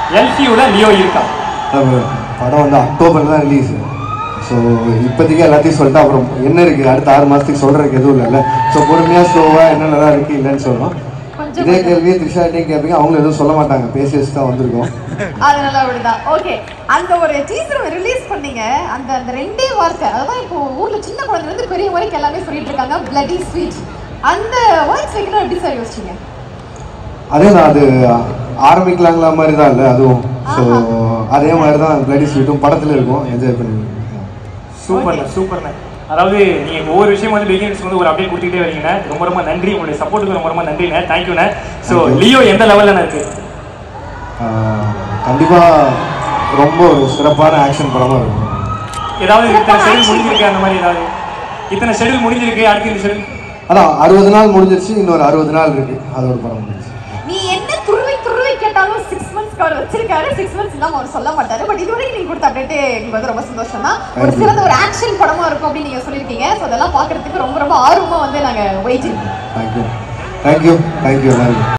எல்சியூல Leo இருக்கா நம்ம படம் வந்து அக்டோபர் தான் ரிலீஸ் ஸோ இப்போதைக்கு எல்லாத்தையும் சொல்லிட்டு அப்புறம் என்ன இருக்குது அடுத்த ஆறு மாதத்துக்கு சொல்கிறதுக்கு எதுவும் இல்லைல்ல ஸோ பொறுமையாக ஸ்லோவாக என்ன நல்லா இருக்குது இல்லைன்னு சொல்லணும் கொஞ்சம் இதே கேள்வியை த்ரிஷாட்டையும் கேட்பீங்க அவங்க எதுவும் சொல்ல மாட்டாங்க பேசி வச்சு தான் வந்திருக்கோம் அதனால அப்படிதான் ஓகே அந்த ஒரு டீசர் ரிலீஸ் பண்ணீங்க அந்த அந்த ரெண்டே வார்த்தை அதான் இப்போ ஊர்ல சின்ன குழந்தைல இருந்து பெரிய வரைக்கும் எல்லாமே சொல்லிட்டு இருக்காங்க பிளடி ஸ்வீட் அந்த வேர்ட்ஸ் வைக்கணும் எப்படி சார் யோசிச்சீங்க அதே தான் அது ஆரம்பிக்கலாங்களா மாதிரி தான் இல்லை அதுவும் ஸோ அதே மாதிரி தான் பிளடி ஸ்வீட்டும் படத்தில் இருக்கும் என்ஜாய் பண்ணி சூப்பர்ண்ண சூப்பர்ண்ண அதாவது நீங்க ஒவ்வொரு விஷயம் வந்து பிகினர்ஸ் வந்து ஒரு அப்டேட் கொடுத்துட்டே வரீங்கண்ணே ரொம்ப ரொம்ப நன்றி உங்களுடைய சப்போர்ட்டுக்கு ரொம்ப ரொம்ப நன்றிண்ணே தேங்க்யூண்ணே ஸோ லியோ எந்த லெவலில் இருக்கு கண்டிப்பாக ரொம்ப ஒரு சிறப்பான ஆக்ஷன் படமாக இருக்கும் ஏதாவது இத்தனை ஷெடியூல் முடிஞ்சிருக்கு அந்த மாதிரி ஏதாவது இத்தனை ஷெடியூல் முடிஞ்சிருக்கு அடுத்து இந்த ஷெடியூல் அதான் அறுபது நாள் முடிஞ்சிருச்சு இன்னொரு அறுபது நாள் இருக்கு அதோட படம் முடிஞ்சிருச்சு நீ என்ன துருவி துருவி கேட்டாலும் சிக்ஸ் மந்த்ஸ்க்கு அவர் வச்சிருக்காரு சிக்ஸ் மந்த்ஸ் இல்லாம அவர் சொல்ல மாட்டாரு பட் இதுவரைக்கும் நீங்க கொடுத்த அப்டேட் எங்களுக்கு வந்து ரொம்ப சந்தோஷம் தான் ஒரு சிறந்த ஒரு ஆக்ஷன் படமா இருக்கும் அப்படின்னு நீங்க சொல்லியிருக்கீங்க ஸோ அதெல்லாம் பாக்குறதுக்கு ரொம்ப ரொம்ப ஆர்வமா வந்து நாங்க வெயிட்டிங் தேங்க்யூ தேங்க்யூ தேங்க்யூ எல்லாருக்கும்